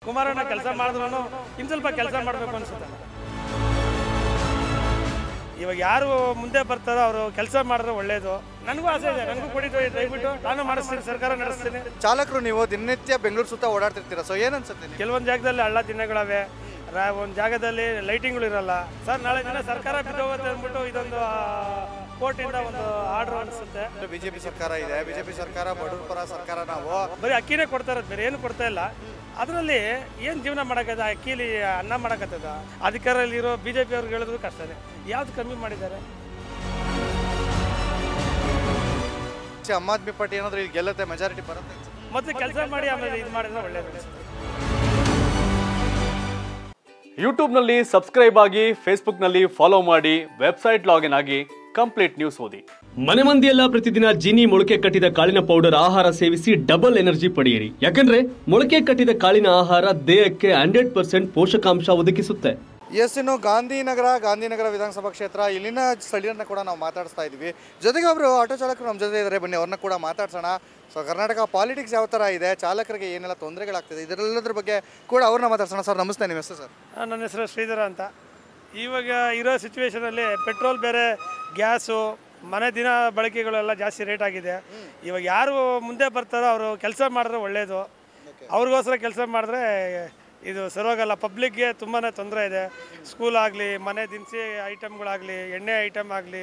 ಕುಮಾರಣ್ಣ ಕೆಲಸ ಮಾಡಿದ್ರು ಇನ್ನು ಸ್ವಲ್ಪ ಕೆಲಸ ಮಾಡಬೇಕು ಅನ್ಸುತ್ತೆ ಇವಾಗ ಯಾರು ಮುಂದೆ ಬರ್ತಾರೋ ಅವರು ಕೆಲಸ ಮಾಡಿದ್ರೆ ಒಳ್ಳೇದು ನನಗೂ ಆಸೆ ಇದೆ ನನಗೂ ಕುಡಿದು ದಯವಿಟ್ಟು ನಾನು ಮಾಡಿಸ್ತೀನಿ ಸರ್ಕಾರ ನಡೆಸ್ತೀನಿ ಚಾಲಕರು ನೀವು ದಿನನಿತ್ಯ ಬೆಂಗಳೂರು ಸುತ್ತ ಓಡಾಡ್ತಿರ್ತೀರಾ ಸೊ ಏನ್ ಅನ್ಸುತ್ತೆ ನಿಮ್ಗೆ? ಕೆಲವೊಂದು ಜಾಗದಲ್ಲಿ ಹಳ್ಳ ದಿನಗಳವೆ ಒಂದು ಜಾಗದಲ್ಲಿ ಲೈಟಿಂಗ್ಗಳು ಇರಲ್ಲ ಸರ್ ನಾಳೆ ದಿನ ಸರ್ಕಾರ ಬಿದ್ದೋಗುತ್ತೆ ಅಂದ್ಬಿಟ್ಟು ಇದೊಂದು ಕೋರ್ಟಿಂದ ಒಂದು ಆರ್ಡರ್ ಅನಿಸುತ್ತೆ ಬಿಜೆಪಿ ಸರ್ಕಾರ ಇದೆ ಬಿಜೆಪಿ ಸರ್ಕಾರ ಬಡವ್ರ ಪರ ಸರ್ಕಾರ ನಾವು ಬರೀ ಅಕ್ಕಿನೇ ಕೊಡ್ತಾ ಇರೋದು ಬೇರೆ ಏನು ಕೊಡ್ತಾ ಇಲ್ಲ ಅದರಲ್ಲಿ ಏನು ಜೀವನ ಮಾಡೋಕ್ಕದ ಅಕ್ಕಿಲಿ ಅನ್ನ ಮಾಡೋಕ್ಕತ್ತದ ಅಧಿಕಾರದಲ್ಲಿರೋ ಬಿ ಜೆ ಪಿ ಅವ್ರಿಗೆ ಹೇಳಿದ್ರು ಕಷ್ಟನೇ ಯಾವ್ದು ಕಮ್ಮಿ ಮಾಡಿದ್ದಾರೆ ಆಮ್ ಆದ್ಮಿ ಪಾರ್ಟಿ ಏನಾದ್ರು ಇಲ್ಲಿ ಗೆಲ್ಲುತ್ತೆ ಮೆಜಾರಿಟಿ ಬರುತ್ತೆ ಅನ್ಸುತ್ತೆ. ಮೊದಲು ಕೆಲಸ ಮಾಡಿ ಆಮೇಲೆ ಇದು ಮಾಡಿದ್ರೆ ಒಳ್ಳೇದು ಅನ್ಸುತ್ತೆ ಯೂಟ್ಯೂಬ್ನಲ್ಲಿ ಸಬ್ಸ್ಕ್ರೈಬ್ ಆಗಿ ಫೇಸ್ಬುಕ್ನಲ್ಲಿ ಫಾಲೋ ಮಾಡಿ ವೆಬ್ಸೈಟ್ ಲಾಗಿನ್ ಆಗಿ ಕಂಪ್ಲೀಟ್ ನ್ಯೂಸ್ ಓದಿ ಮನೆ ಮಂದಿಯೆಲ್ಲ ಪ್ರತಿದಿನ ಜೀನಿ ಮೊಳಕೆ ಕಟ್ಟಿದ ಕಾಳಿನ ಪೌಡರ್ ಆಹಾರ ಸೇವಿಸಿ ಡಬಲ್ ಎನರ್ಜಿ ಪಡೆಯಿರಿ ಯಾಕಂದ್ರೆ ಮೊಳಕೆ ಕಟ್ಟಿದ ಕಾಳಿನ ಆಹಾರ ದೇಹಕ್ಕೆ ಹಂಡ್ರೆಡ್ ಪರ್ಸೆಂಟ್ ಪೋಷಕಾಂಶ ಒದಗಿಸುತ್ತೆ ಎಸ್ ಇನ್ನು ಗಾಂಧಿನಗರ ಗಾಂಧಿನಗರ ವಿಧಾನಸಭಾ ಕ್ಷೇತ್ರ ಇಲ್ಲಿನ ಸ್ಥಳೀಯರನ್ನ ಕೂಡ ನಾವು ಮಾತಾಡಿಸ್ತಾ ಇದ್ವಿ ಜೊತೆಗೆ ಒಬ್ರು ಆಟೋ ಚಾಲಕರು ನಮ್ಮ ಜೊತೆ ಇದ್ದಾರೆ ಬನ್ನಿ ಅವ್ರನ್ನ ಕೂಡ ಮಾತಾಡ್ಸೋಣ ಸೊ ಕರ್ನಾಟಕ ಪಾಲಿಟಿಕ್ಸ್ ಯಾವ ಥರ ಇದೆ ಚಾಲಕರಿಗೆ ಏನೆಲ್ಲ ತೊಂದರೆಗಳಾಗ್ತಿದೆ ಇದರೆಲ್ಲದ್ರ ಬಗ್ಗೆ ಕೂಡ ಅವ್ರನ್ನ ಮಾತಾಡ್ಸೋಣ ಸರ್ ನಮಸ್ತೆ ನಿಮ್ಮ ಹೆಸರು ಸರ್ ಆ, ನನ್ನ ಹೆಸರು ಶ್ರೀಧರ ಅಂತ ಇವಾಗ ಇರೋ ಸಿಚುವೇಶನಲ್ಲಿ ಪೆಟ್ರೋಲ್ ಬೇರೆ ಗ್ಯಾಸು ಮನೆ ದಿನ ಬಳಕೆಗಳೆಲ್ಲ ಜಾಸ್ತಿ ರೇಟ್ ಆಗಿದೆ ಇವಾಗ ಯಾರು ಮುಂದೆ ಬರ್ತಾರೋ ಅವರು ಕೆಲಸ ಮಾಡಿದ್ರೆ ಒಳ್ಳೆಯದು ಅವ್ರಿಗೋಸ್ಕರ ಕೆಲಸ ಮಾಡಿದ್ರೆ ಇದು ಸರೋಗಲ್ಲ ಪಬ್ಲಿಕ್ಗೆ ತುಂಬಾ ತೊಂದರೆ ಇದೆ ಸ್ಕೂಲ್ ಆಗಲಿ ಮನೆ ದಿನಸಿ ಐಟಮ್ಗಳಾಗಲಿ ಎಣ್ಣೆ ಐಟಮ್ ಆಗಲಿ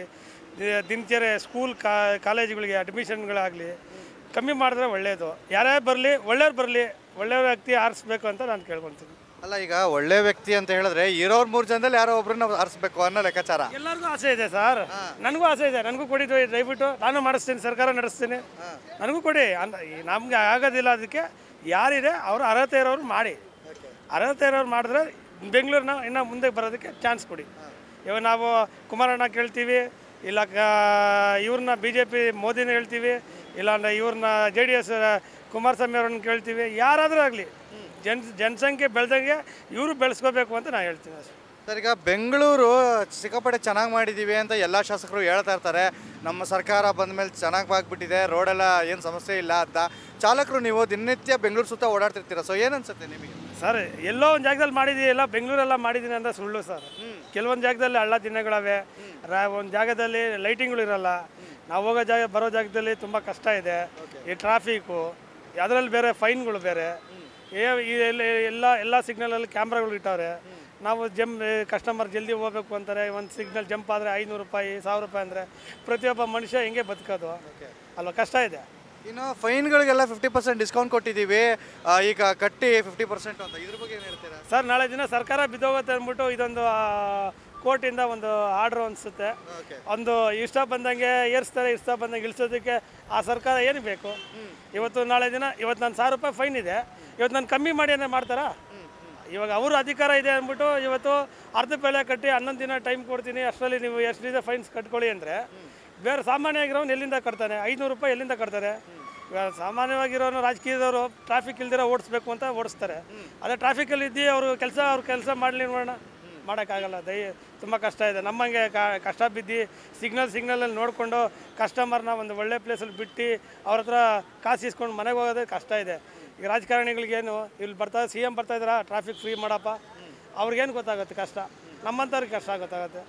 ದಿನಚರಿ ಸ್ಕೂಲ್ ಕಾ ಕಾಲೇಜುಗಳಿಗೆ ಅಡ್ಮಿಷನ್ಗಳಾಗಲಿ ಕಮ್ಮಿ ಮಾಡಿದ್ರೆ ಒಳ್ಳೆಯದು ಯಾರೇ ಬರಲಿ ಒಳ್ಳೆಯವ್ರು ಬರಲಿ ಒಳ್ಳೆಯ ವ್ಯಕ್ತಿ ಆರಿಸ್ಬೇಕು ಅಂತ ನಾನು ಕೇಳ್ಕೊತೀನಿ ಅಲ್ಲ ಈಗ ಒಳ್ಳೆ ವ್ಯಕ್ತಿ ಅಂತ ಹೇಳಿದ್ರೆ ಇರೋರ್ ಮೂರು ಜನದಲ್ಲಿ ಯಾರೋ ಒಬ್ರನ್ನ ಆರಿಸ್ಬೇಕು ಅನ್ನೋ ಲೆಕ್ಕಾಚಾರ ಎಲ್ಲರಿಗೂ ಆಸೆ ಇದೆ ಸರ್ ನನಗೂ ಆಸೆ ಇದೆ ನನಗೂ ಕೊಡಿ ದಯ- ದಯವಿಟ್ಟು ನಾನು ಮಾಡಿಸ್ತೀನಿ ಸರ್ಕಾರ ನಡೆಸ್ತೀನಿ ನನಗೂ ಕೊಡಿ ಅನ್- ಈ ನಮ್ಗೆ ಆಗೋದಿಲ್ಲ ಅದಕ್ಕೆ ಯಾರಿದೆ ಅವರು ಅರ್ಹತೆ ಇರೋರು ಮಾಡಿ ಅರ್ಹತೆ ಇರೋರು ಮಾಡಿದ್ರೆ ಬೆಂಗಳೂರಿನ ಇನ್ನು ಮುಂದೆ ಬರೋದಕ್ಕೆ ಚಾನ್ಸ್ ಕೊಡಿ ಇವಾಗ ನಾವು ಕುಮಾರಣ್ಣ ಕೇಳ್ತೀವಿ ಇಲ್ಲ ಕ ಇವ್ರನ್ನ ಬಿ ಜೆ ಪಿ ಮೋದಿನ ಹೇಳ್ತೀವಿ ಇಲ್ಲಾಂದ್ರೆ ಇವ್ರನ್ನ ಜೆ ಡಿ ಎಸ್ ಕುಮಾರಸ್ವಾಮಿ ಅವ್ರನ್ನ ಕೇಳ್ತೀವಿ ಯಾರಾದರೂ ಆಗಲಿ ಜನ್ ಜನಸಂಖ್ಯೆ ಬೆಳೆದಂಗೆ ಇವರು ಬೆಳೆಸ್ಕೋಬೇಕು ಅಂತ ನಾನು ಹೇಳ್ತೀನಿ ಅಷ್ಟೇ ಸರ್ ಈಗ ಬೆಂಗಳೂರು ಸಿಕ್ಕಾಪಟ್ಟೆ ಚೆನ್ನಾಗಿ ಮಾಡಿದ್ದೀವಿ ಅಂತ ಎಲ್ಲ ಶಾಸಕರು ಹೇಳ್ತಾ ಇರ್ತಾರೆ ನಮ್ಮ ಸರ್ಕಾರ ಬಂದ ಮೇಲೆ ಚೆನ್ನಾಗಿ ಆಗ್ಬಿಟ್ಟಿದೆ ರೋಡೆಲ್ಲ ಏನು ಸಮಸ್ಯೆ ಇಲ್ಲ ಅಂತ ಚಾಲಕರು ನೀವು ದಿನನಿತ್ಯ ಬೆಂಗಳೂರು ಸುತ್ತ ಓಡಾಡ್ತಿರ್ತೀರಾ ಸೊ ಏನು ಅನ್ಸುತ್ತೆ ನಿಮಗೆ ಸರ್ ಎಲ್ಲೋ ಒಂದು ಜಾಗದಲ್ಲಿ ಮಾಡಿದ್ದೀವಿ ಎಲ್ಲ ಬೆಂಗಳೂರೆಲ್ಲ ಮಾಡಿದ್ದೀನಿ ಅಂದ್ರೆ ಸುಳ್ಳು ಸರ್ ಕೆಲವೊಂದು ಜಾಗದಲ್ಲಿ ಹಳ್ಳ ದಿನಗಳವೆ ರಾ ಒಂದು ಜಾಗದಲ್ಲಿ ಲೈಟಿಂಗ್ಗಳು ಇರಲ್ಲ ನಾವು ಹೋಗೋ ಜಾಗ ಬರೋ ಜಾಗದಲ್ಲಿ ತುಂಬ ಕಷ್ಟ ಇದೆ ಈ ಟ್ರಾಫಿಕು ಅದರಲ್ಲಿ ಬೇರೆ ಫೈನ್ಗಳು ಬೇರೆ ಏ ಈ ಎಲ್ಲ ಎಲ್ಲ ಎಲ್ಲ ಸಿಗ್ನಲಲ್ಲಿ ಕ್ಯಾಮ್ರಾಗಳು ಇಟ್ಟವ್ರೆ ನಾವು ಜಮ್ ಕಸ್ಟಮರ್ ಜಲ್ದಿ ಹೋಗ್ಬೇಕು ಅಂತಾರೆ ಒಂದು ಸಿಗ್ನಲ್ ಜಂಪ್ ಆದರೆ ಐನೂರು ರೂಪಾಯಿ ಸಾವಿರ ರೂಪಾಯಿ ಅಂದರೆ ಪ್ರತಿಯೊಬ್ಬ ಮನುಷ್ಯ ಹೆಂಗೆ ಬದುಕೋದು ಅಲ್ವಾ ಕಷ್ಟ ಇದೆ ಇನ್ನು ಫೈನ್ಗಳಿಗೆಲ್ಲ ಫಿಫ್ಟಿ ಪರ್ಸೆಂಟ್ ಡಿಸ್ಕೌಂಟ್ ಕೊಟ್ಟಿದ್ದೀವಿ ಆ, ಈಗ ಕಟ್ಟಿ ಫಿಫ್ಟಿ ಪರ್ಸೆಂಟ್ ಅಂತ ಇದ್ರ ಬಗ್ಗೆ ಏನು ಹೇಳ್ತೀರಾ ಸರ್ ನಾಳೆ ದಿನ ಸರ್ಕಾರ ಬಿದ್ದೋಗುತ್ತೆ ಅಂದ್ಬಿಟ್ಟು ಇದೊಂದು ಕೋರ್ಟಿಂದ ಒಂದು ಆರ್ಡ್ರ್ ಅನಿಸುತ್ತೆ ಒಂದು ಇಷ್ಟ ಬಂದಂಗೆ ಏರಿಸ್ತಾರೆ ಇಷ್ಟ ಬಂದಂಗೆ ಇಳಿಸೋದಕ್ಕೆ ಆ ಸರ್ಕಾರ ಏನು ಬೇಕು ಇವತ್ತು ನಾಳೆ ದಿನ ಇವತ್ತು ನಾನು ಸಾವಿರ ರೂಪಾಯಿ ಫೈನ್ ಇದೆ ಇವತ್ತು ನಾನು ಕಮ್ಮಿ ಮಾಡಿ ಏನೇ ಮಾಡ್ತಾರಾ ಇವಾಗ ಅವರು ಅಧಿಕಾರ ಇದೆ ಅಂದ್ಬಿಟ್ಟು ಇವತ್ತು ಅರ್ಧ ಬೆಲೆ ಕಟ್ಟಿ ಹನ್ನೊಂದು ದಿನ ಟೈಮ್ ಕೊಡ್ತೀನಿ ಅಷ್ಟರಲ್ಲಿ ನೀವು ಎಷ್ಟಿದೆ ಫೈನ್ಸ್ ಕಟ್ಕೊಳ್ಳಿ ಅಂದರೆ ಬೇರೆ ಸಾಮಾನ್ಯವಾಗಿರೋನು ಎಲ್ಲಿಂದ ಕಟ್ತಾನೆ ಐನೂರು ರೂಪಾಯಿ ಎಲ್ಲಿಂದ ಕಟ್ತಾರೆ ಇವಾಗ ಸಾಮಾನ್ಯವಾಗಿರೋನು ರಾಜಕೀಯದವರು ಟ್ರಾಫಿಕ್ ಇಲ್ದಿರ ಓಡಿಸ್ಬೇಕು ಅಂತ ಓಡಿಸ್ತಾರೆ ಅದೇ ಟ್ರಾಫಿಕಲ್ಲಿ ಇದ್ದು ಅವರು ಕೆಲಸ ಅವ್ರ ಕೆಲಸ ಮಾಡಲಿ ನೋಡೋಣ ಮಾಡೋಕ್ಕಾಗಲ್ಲ ದಯ ತುಂಬ ಕಷ್ಟ ಇದೆ ನಮ್ಮಂಗೆ ಕ- ಕಷ್ಟ ಬಿದ್ದು ಸಿಗ್ನಲ್ ಸಿಗ್ನಲಲ್ಲಿ ನೋಡಿಕೊಂಡು ಕಸ್ಟಮರ್ನ ಒಂದು ಒಳ್ಳೆ ಪ್ಲೇಸಲ್ಲಿ ಬಿಟ್ಟು ಅವ್ರ ಹತ್ರ ಕಾಸು ಇಸ್ಕೊಂಡು ಮನೆಗೆ ಹೋಗೋದೇ ಕಷ್ಟ ಇದೆ ಈಗ ರಾಜಕಾರಣಿಗಳಿಗೇನು ಇಲ್ಲಿ ಬರ್ತಾ ಸಿ ಎಮ್ ಬರ್ತಾ ಇದ್ದೀರಾ ಟ್ರಾಫಿಕ್ ಫ್ರೀ ಮಾಡಪ್ಪ ಅವ್ರಿಗೇನು ಗೊತ್ತಾಗುತ್ತೆ ಕಷ್ಟ ನಮ್ಮಂಥವ್ರಿಗೆ ಕಷ್ಟ ಗೊತ್ತಾಗುತ್ತೆ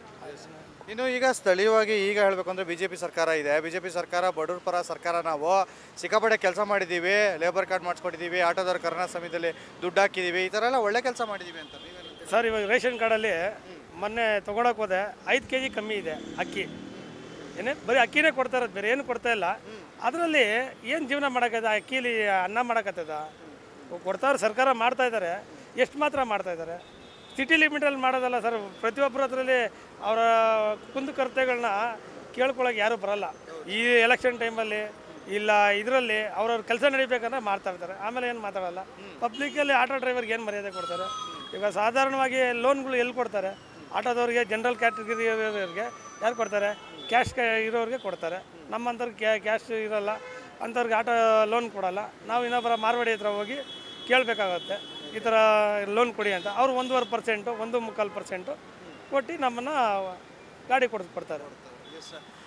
ಇನ್ನು ಈಗ ಸ್ಥಳೀಯವಾಗಿ ಈಗ ಹೇಳಬೇಕು ಅಂದರೆ ಬಿ ಜೆ ಪಿ ಸರ್ಕಾರ ಇದೆ ಬಿ ಜೆ ಪಿ ಸರ್ಕಾರ ಬಡವ್ರ ಪರ ಸರ್ಕಾರ ನಾವು ಸಿಕ್ಕಾಪಟ್ಟೆ ಕೆಲಸ ಮಾಡಿದ್ದೀವಿ ಲೇಬರ್ ಕಾರ್ಡ್ ಮಾಡಿಸ್ಕೊಟ್ಟಿದ್ದೀವಿ ಆಟೋದವ್ರ ಕರೋನಾ ಸಮಯದಲ್ಲಿ ದುಡ್ಡು ಹಾಕಿದ್ದೀವಿ ಈ ಥರ ಎಲ್ಲ ಒಳ್ಳೆ ಕೆಲಸ ಮಾಡಿದ್ದೀವಿ ಅಂತ ನೀವೇನು ಸರ್ ಇವಾಗ ರೇಷನ್ ಕಾರ್ಡಲ್ಲಿ ಮೊನ್ನೆ ತೊಗೊಳಕ್ಕೆ ಹೋದೆ ಐದು ಕೆ ಜಿ ಕಮ್ಮಿ ಇದೆ ಅಕ್ಕಿ ಏನೇ ಬರೀ ಅಕ್ಕಿನೇ ಕೊಡ್ತಾ ಇರೋದು ಬೇರೆ ಏನು ಕೊಡ್ತಾ ಇಲ್ಲ ಅದರಲ್ಲಿ ಏನು ಜೀವನ ಮಾಡೋಕ್ಕದ ಅಕ್ಕಿಲಿ ಅನ್ನ ಮಾಡೋಕ್ಕತ್ತದ ಕೊಡ್ತಾವ್ರೆ ಸರ್ಕಾರ ಮಾಡ್ತಾ ಇದ್ದಾರೆ ಎಷ್ಟು ಮಾತ್ರ ಮಾಡ್ತಾ ಇದ್ದಾರೆ ಸಿಟಿ ಲಿಮಿಟಲ್ಲಿ ಮಾಡೋದಲ್ಲ ಸರ್ ಪ್ರತಿಯೊಬ್ಬರ ಹತ್ರದಲ್ಲಿ ಅವರ ಕುಂದು ಕರ್ತವ್ಯಗಳನ್ನ ಕೇಳ್ಕೊಳಕ್ಕೆ ಯಾರೂ ಬರಲ್ಲ ಈ ಎಲೆಕ್ಷನ್ ಟೈಮಲ್ಲಿ ಇಲ್ಲ ಇದರಲ್ಲಿ ಅವ್ರವ್ರ ಕೆಲಸ ನಡಿಬೇಕಂದ್ರೆ ಮಾಡ್ತಾ ಇರ್ತಾರೆ ಆಮೇಲೆ ಏನು ಮಾತಾಡಲ್ಲ ಪಬ್ಲಿಕ್ಕಲ್ಲಿ ಆಟೋ ಡ್ರೈವರ್ಗೆ ಏನು ಮರ್ಯಾದೆ ಕೊಡ್ತಾರೆ ಈಗ ಸಾಧಾರಣವಾಗಿ ಲೋನ್ಗಳು ಎಲ್ಲಿ ಕೊಡ್ತಾರೆ ಆಟೋದವ್ರಿಗೆ ಜನರಲ್ ಕ್ಯಾಟಗರಿ ಇರೋರಿಗೆ ಯಾರು ಕೊಡ್ತಾರೆ ಕ್ಯಾಶ್ ಇರೋರಿಗೆ ಕೊಡ್ತಾರೆ ನಮ್ಮಂಥವ್ರಿಗೆ ಕ್ಯಾಶ್ ಇರಲ್ಲ ಅಂಥವ್ರಿಗೆ ಆಟೋ ಲೋನ್ ಕೊಡಲ್ಲ ನಾವು ಇನ್ನೊಬ್ಬರ ಮಾರ್ವಾಡಿ ಹತ್ರ ಹೋಗಿ ಕೇಳಬೇಕಾಗತ್ತೆ ಈ ಥರ ಲೋನ್ ಕೊಡಿ ಅಂತ ಅವ್ರು ಒಂದೂವರೆ ಪರ್ಸೆಂಟು ಒಂದು ಮುಕ್ಕಾಲು ಪರ್ಸೆಂಟು ಕೊಟ್ಟು ನಮ್ಮನ್ನು ಗಾಡಿ ಕೊಡಿಸ್ಕೊಡ್ತಾರೆ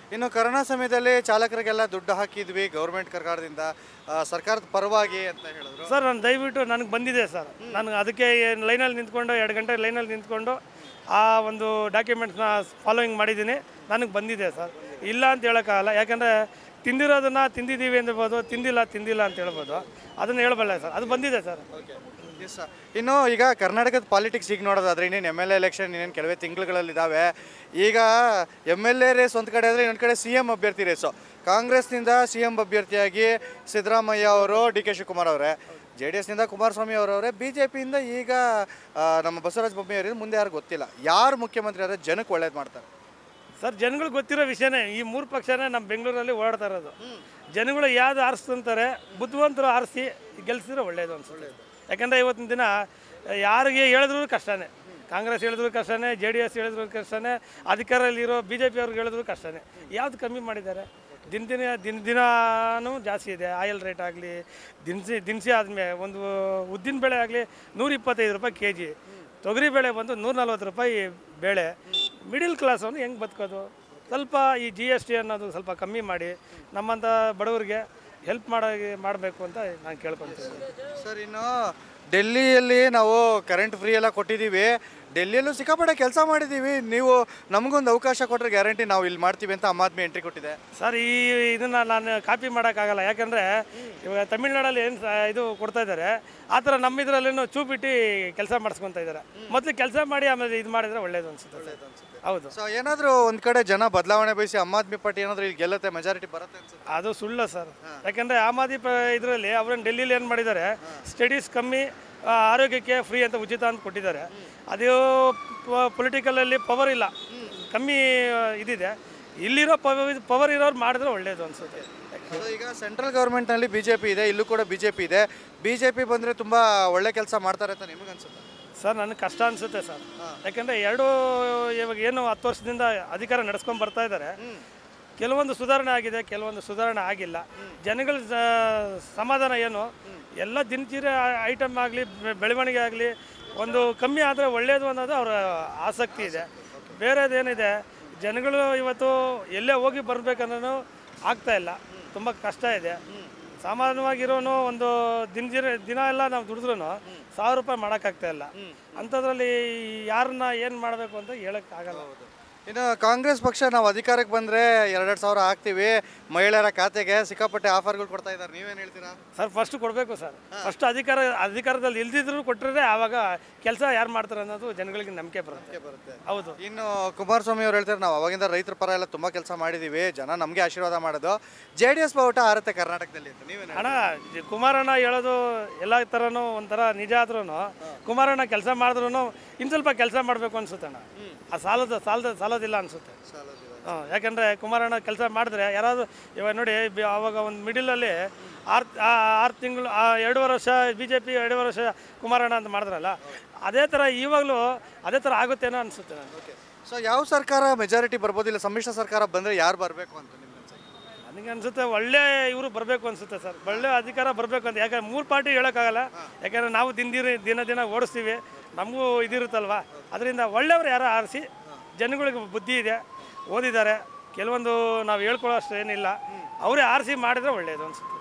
ಇನ್ನು ಕೊರೋನಾ ಸಮಯದಲ್ಲಿ ಚಾಲಕರಿಗೆಲ್ಲ ದುಡ್ಡು ಹಾಕಿದ್ವಿ ಗೌರ್ಮೆಂಟ್ ಸರ್ಕಾರದಿಂದ ಆ, ಸರ್ಕಾರದ ಪರವಾಗಿ ಅಂತ ಹೇಳಿದ್ರು ಸರ್ ನಾನು ದಯವಿಟ್ಟು ನನಗೆ ಬಂದಿದೆ ಸರ್ ನನಗೆ ಅದಕ್ಕೆ ಲೈನಲ್ಲಿ ನಿಂತ್ಕೊಂಡು ಎರಡು ಗಂಟೆ ಲೈನಲ್ಲಿ ನಿಂತ್ಕೊಂಡು ಆ ಒಂದು ಡಾಕ್ಯುಮೆಂಟ್ಸ್ನ ಫಾಲೋಯಿಂಗ್ ಮಾಡಿದ್ದೀನಿ ನನಗೆ ಬಂದಿದೆ ಸರ್ ಇಲ್ಲ ಅಂತ ಹೇಳೋಕ್ಕಾಗಲ್ಲ ಯಾಕಂದರೆ ತಿಂದಿರೋದನ್ನು ತಿಂದಿದ್ದೀವಿ ಅಂದಿರ್ಬೋದು ತಿಂದಿಲ್ಲ ತಿಂದಿಲ್ಲ ಅಂತ ಹೇಳ್ಬೋದು ಅದನ್ನು ಹೇಳಬಲ್ಲ ಸರ್ ಅದು ಬಂದಿದೆ ಸರ್ Yes, sir. ಇನ್ನು ಈಗ ಕರ್ನಾಟಕದ ಪಾಲಿಟಿಕ್ಸ್ ಈಗ ನೋಡೋದಾದ್ರೆ ಇನ್ನೇನು ಎಮ್ ಎಲ್ ಎ ಎಲೆಕ್ಷನ್ ಇನ್ನೇನು ಕೆಲವೇ ತಿಂಗಳುಗಳಲ್ಲಿದ್ದಾವೆ ಈಗ ಎಮ್ ಎಲ್ ಎ ರೇಸ್ ಒಂದು ಕಡೆ ಆದರೆ ಇನ್ನೊಂದು ಕಡೆ ಸಿ ಎಮ್ ಅಭ್ಯರ್ಥಿ ರೇಸು ಕಾಂಗ್ರೆಸ್ನಿಂದ ಸಿ ಎಮ್ ಅಭ್ಯರ್ಥಿಯಾಗಿ ಸಿದ್ದರಾಮಯ್ಯ ಅವರು ಡಿ ಕೆ ಶಿವಕುಮಾರ್ ಅವರೇ ಜೆ ಡಿ ಎಸ್ನಿಂದ ಕುಮಾರಸ್ವಾಮಿ ಅವರವರೇ ಬಿ ಜೆ ಪಿಯಿಂದ ಈಗ ಆ, ನಮ್ಮ ಬಸವರಾಜ ಬೊಮ್ಮಾಯಿ ಅವರಿಂದ ಮುಂದೆ ಯಾರು ಗೊತ್ತಿಲ್ಲ ಯಾರು ಮುಖ್ಯಮಂತ್ರಿ ಆದರೆ ಜನಕ್ಕೆ ಒಳ್ಳೇದು ಮಾಡ್ತಾರೆ ಸರ್ ಜನಗಳು ಗೊತ್ತಿರೋ ವಿಷಯನೇ ಈ ಮೂರು ಪಕ್ಷನೇ ನಮ್ಮ ಬೆಂಗಳೂರಲ್ಲಿ ಓಡಾಡ್ತಾ ಇರೋದು ಜನಗಳು ಯಾವ್ದು ಆರಿಸ್ತಂತಾರೆ ಬುದ್ಧಿವಂತರು ಆರಿಸಿ ಗೆಲ್ಸಿದ್ರೆ ಒಳ್ಳೇದು ಅನ್ಸುತ್ತೆ ಯಾಕಂದರೆ ಇವತ್ತಿನ ದಿನ ಯಾರಿಗೆ ಹೇಳಿದ್ರು ಕಷ್ಟನೇ ಕಾಂಗ್ರೆಸ್ ಹೇಳಿದ್ರು ಕಷ್ಟನೇ ಜೆ ಡಿ ಎಸ್ ಹೇಳಿದ್ರು ಕಷ್ಟನೇ ಅಧಿಕಾರದಲ್ಲಿರೋ ಬಿ ಜೆ ಪಿ ಅವ್ರಿಗೆ ಹೇಳಿದ್ರು ಕಷ್ಟನೇ ಯಾವ್ದು ಕಮ್ಮಿ ಮಾಡಿದ್ದಾರೆ ದಿನ ದಿನ ದಿನ ದಿನಾನೂ ಜಾಸ್ತಿ ಇದೆ ಆಯಿಲ್ ರೇಟ್ ಆಗಲಿ ದಿನಸಿ ದಿನಸಿ ಆದಮೇಲೆ ಒಂದು ಉದ್ದಿನ ಬೇಳೆ ಆಗಲಿ ನೂರ ಇಪ್ಪತ್ತೈದು ರೂಪಾಯಿ ಕೆ ಜಿ ತೊಗರಿ ಬೇಳೆ ಬಂದು ನೂರ ನಲ್ವತ್ತು ರೂಪಾಯಿ ಬೇಳೆ ಮಿಡಿಲ್ ಕ್ಲಾಸ್ ಅವನು ಹೆಂಗೆ ಬದುಕೋದು ಸ್ವಲ್ಪ ಈ ಜಿ ಎಸ್ ಟಿ ಅನ್ನೋದು ಸ್ವಲ್ಪ ಕಮ್ಮಿ ಮಾಡಿ ನಮ್ಮಂಥ ಬಡವರಿಗೆ ಹೆಲ್ಪ್ ಮಾಡೋ ಮಾಡಬೇಕು ಅಂತ ನಾನು ಕೇಳ್ಕೊತೀನಿ ಸರ್ ಇನ್ನು ಡೆಲ್ಲಿಯಲ್ಲಿ ನಾವು ಕರೆಂಟ್ ಫ್ರೀ ಎಲ್ಲ ಕೊಟ್ಟಿದ್ದೀವಿ ಡೆಲ್ಲಿಯಲ್ಲೂ ಸಿಕ್ಕಾಪಟ್ಟೆ ಕೆಲಸ ಮಾಡಿದ್ದೀವಿ ನೀವು ನಮಗೊಂದು ಅವಕಾಶ ಕೊಟ್ಟರೆ ಗ್ಯಾರಂಟಿ ನಾವು ಇಲ್ಲಿ ಮಾಡ್ತೀವಿ ಅಂತ ಆಮ್ ಆದ್ಮಿ ಎಂಟ್ರಿ ಕೊಟ್ಟಿದೆ ಸರ್ ಈ ಇದನ್ನು ನಾನು ಕಾಪಿ ಮಾಡೋಕ್ಕಾಗಲ್ಲ ಯಾಕಂದರೆ ಇವಾಗ ತಮಿಳ್ನಾಡಲ್ಲಿ ಏನು ಇದು ಕೊಡ್ತಾ ಇದ್ದಾರೆ ಆ ಥರ ನಮ್ಮ ಇದರಲ್ಲೇನು ಚೂಪಿಟ್ಟು ಕೆಲಸ ಮಾಡಿಸ್ಕೊತಾ ಇದ್ದಾರೆ ಮೊದಲು ಕೆಲಸ ಮಾಡಿ ಆಮೇಲೆ ಇದು ಮಾಡಿದರೆ ಒಳ್ಳೇದು ಅನ್ಸುತ್ತೆ ಸರ್. ಹೌದು ಸೊ ಏನಾದರೂ ಒಂದು ಕಡೆ ಜನ ಬದಲಾವಣೆ ಬಯಸಿ ಆಮ್ ಆದ್ಮಿ ಪಾರ್ಟಿ ಏನಾದರೂ ಇಲ್ಲಿ ಗೆಲ್ಲುತ್ತೆ ಮೆಜಾರಿಟಿ ಬರುತ್ತೆ ಅನ್ಸುತ್ತೆ ಅದು ಸುಳ್ಳು ಸರ್ ಯಾಕಂದರೆ ಆಮ್ ಆದ್ಮಿ ಪ ಇದರಲ್ಲಿ ಅವ್ರನ್ನ ಡೆಲ್ಲಿಲಿ ಏನು ಮಾಡಿದ್ದಾರೆ ಸ್ಟಡೀಸ್ ಕಮ್ಮಿ ಆ, ಆರೋಗ್ಯಕ್ಕೆ ಫ್ರೀ ಅಂತ ಉಚಿತ ಅಂತ ಕೊಟ್ಟಿದ್ದಾರೆ ಅದು ಪೊಲಿಟಿಕಲಲ್ಲಿ ಪವರ್ ಇಲ್ಲ ಕಮ್ಮಿ ಆ, ಇದಿದೆ ಇಲ್ಲಿರೋ ಪವರ್ ಪವರ್ ಇರೋರು ಮಾಡಿದ್ರೆ ಒಳ್ಳೆಯದು ಅನಿಸುತ್ತೆ ಸೊ ಈಗ ಸೆಂಟ್ರಲ್ ಗೌರ್ಮೆಂಟ್ನಲ್ಲಿ ಬಿ ಜೆ ಪಿ ಇದೆ ಇಲ್ಲೂ ಕೂಡ ಬಿ ಜೆ ಪಿ ಇದೆ ಬಿ ಜೆ ಪಿ ಬಂದರೆ ತುಂಬ ಒಳ್ಳೆ ಕೆಲಸ ಮಾಡ್ತಾರೆ ಅಂತ ನಿಮಗೆ ಅನ್ಸುತ್ತೆ ಸರ್ ನನಗೆ ಕಷ್ಟ ಅನಿಸುತ್ತೆ ಸರ್ ಯಾಕೆಂದರೆ ಎರಡು ಇವಾಗ ಏನು ಹತ್ತು ವರ್ಷದಿಂದ ಅಧಿಕಾರ ನಡೆಸ್ಕೊಂಡು ಬರ್ತಾ ಇದ್ದಾರೆ ಕೆಲವೊಂದು ಸುಧಾರಣೆ ಆಗಿದೆ ಕೆಲವೊಂದು ಸುಧಾರಣೆ ಆಗಿಲ್ಲ ಜನಗಳ ಸ- ಸಮಾಧಾನ ಏನು ಎಲ್ಲ ದಿನಚರಿ ಐಟಮ್ ಆಗಲಿ ಬೆಳವಣಿಗೆ ಆಗಲಿ ಒಂದು ಕಮ್ಮಿ ಆದರೆ ಒಳ್ಳೆಯದು ಅನ್ನೋದು ಅವರ ಆಸಕ್ತಿ ಇದೆ ಬೇರೆದೇನಿದೆ ಜನಗಳು ಇವತ್ತು ಎಲ್ಲೇ ಹೋಗಿ ಬರಬೇಕನ್ನೋ ಆಗ್ತಾ ಇಲ್ಲ ತುಂಬ ಕಷ್ಟ ಇದೆ ಸಾಮಾನ್ಯವಾಗಿರೋನು ಒಂದು ದಿನಚರಿ ದಿನ ಎಲ್ಲ ನಾವು ದುಡಿದ್ರೂ ಸಾವಿರ ರೂಪಾಯಿ ಮಾಡೋಕ್ಕಾಗ್ತಾ ಇಲ್ಲ ಅಂಥದ್ರಲ್ಲಿ ಯಾರನ್ನ ಏನು ಮಾಡಬೇಕು ಅಂತ ಹೇಳೋಕ್ಕಾಗಲ್ಲ ಇನ್ನು ಕಾಂಗ್ರೆಸ್ ಪಕ್ಷ ನಾವು ಅಧಿಕಾರಕ್ಕೆ ಬಂದರೆ ಎರಡೆರಡು ಸಾವಿರ ಹಾಕ್ತೀವಿ ಮಹಿಳೆಯರ ಖಾತೆಗೆ ಸಿಕ್ಕಾಪಟ್ಟೆ ಆಫರ್ಗಳು ಕೊಡ್ತಾ ಇದ್ದಾರೆ ನೀವೇನು ಹೇಳ್ತೀರಾ ಸರ್ ಫಸ್ಟ್ ಕೊಡಬೇಕು ಸರ್ ಫಸ್ಟ್ ಅಧಿಕಾರ ಅಧಿಕಾರದಲ್ಲಿ ಇಲ್ದಿದ್ರು ಕೊಟ್ಟರೆ ಆವಾಗ ಕೆಲಸ ಯಾರು ಮಾಡ್ತಾರೆ ಅನ್ನೋದು ಜನಗಳಿಗೆ ನಂಬಿಕೆ ಬರುತ್ತೆ ಬರುತ್ತೆ ಹೌದು ಇನ್ನು ಕುಮಾರಸ್ವಾಮಿ ಅವ್ರು ಹೇಳ್ತಾರೆ ನಾವು ಅವಾಗಿಂದ ರೈತರ ಪರ ಎಲ್ಲ ತುಂಬ ಕೆಲಸ ಮಾಡಿದ್ದೀವಿ ಜನ ನಮಗೆ ಆಶೀರ್ವಾದ ಮಾಡೋದು ಜೆ ಡಿ ಎಸ್ ಬಾವುಟ ಆರುತ್ತೆ ಕರ್ನಾಟಕದಲ್ಲಿ ಅಂತ ನೀವೇನು ಅಣ್ಣ ಜ- ಕುಮಾರಣ್ಣ ಹೇಳೋದು ಎಲ್ಲ ಥರನೂ ಒಂಥರ ನಿಜ ಆದ್ರೂ ಕುಮಾರಣ್ಣ ಕೆಲಸ ಮಾಡಿದ್ರು ಇನ್ನು ಸ್ವಲ್ಪ ಕೆಲಸ ಮಾಡಬೇಕು ಅನ್ಸುತ್ತೆ ಅಣ್ಣ ಆ ಸಾಲದ ಸಾಲದ ಸಾಲದಿಲ್ಲ ಅನ್ಸುತ್ತೆ ಹಾಂ ಯಾಕಂದರೆ ಕುಮಾರಣ್ಣ ಕೆಲಸ ಮಾಡಿದ್ರೆ ಯಾರಾದರೂ ಇವಾಗ ನೋಡಿ ಬಿ- ಅವಾಗ ಒಂದು ಮಿಡಿಲಲ್ಲಿ ಆರು ಆರು ತಿಂಗಳು ಎರಡೂವರೆ ವರ್ಷ ಬಿ ಜೆ ಪಿ ಎರಡೂವರೆ ವರ್ಷ ಕುಮಾರಣ್ಣ ಅಂತ ಮಾಡಿದ್ರಲ್ಲ ಅದೇ ಥರ ಇವಾಗಲೂ ಅದೇ ಥರ ಆಗುತ್ತೇನೋ ಅನಿಸುತ್ತೆ ನನಗೆ ಸೊ ಯಾವ ಸರ್ಕಾರ ಮೆಜಾರಿಟಿ ಬರ್ಬೋದು ಇಲ್ಲ ಸಮ್ಮಿಶ್ರ ಸರ್ಕಾರ ಬಂದರೆ ಯಾರು ಬರಬೇಕು ಅಂತ ನಿಮ್ಗೆ ಅನ್ಸುತ್ತೆ? ನನಗೆ ಅನ್ಸುತ್ತೆ ಒಳ್ಳೆ ಇವರು ಬರಬೇಕು ಅನ್ಸುತ್ತೆ ಸರ್ ಒಳ್ಳೆ ಅಧಿಕಾರ ಬರಬೇಕು ಅಂತ ಯಾಕಂದ್ರೆ ಮೂರು ಪಾರ್ಟಿ ಹೇಳೋಕ್ಕಾಗಲ್ಲ ಯಾಕಂದರೆ ನಾವು ದಿನ ದಿನ ದಿನ ದಿನ ಓಡಿಸ್ತೀವಿ ನಮಗೂ ಇದಿರುತ್ತಲ್ವ ಅದರಿಂದ ಒಳ್ಳೆಯವರು ಯಾರೋ ಆರಿಸಿ ಜನಗಳಿಗೆ ಬುದ್ಧಿ ಇದೆ ಓದಿದ್ದಾರೆ ಕೆಲವೊಂದು ನಾವು ಹೇಳ್ಕೊಳ್ಳೋ ಅಷ್ಟು ಏನಿಲ್ಲ ಅವರೇ ಆರಿಸಿ ಮಾಡಿದ್ರೆ ಒಳ್ಳೆಯದು ಅನ್ಸುತ್ತೆ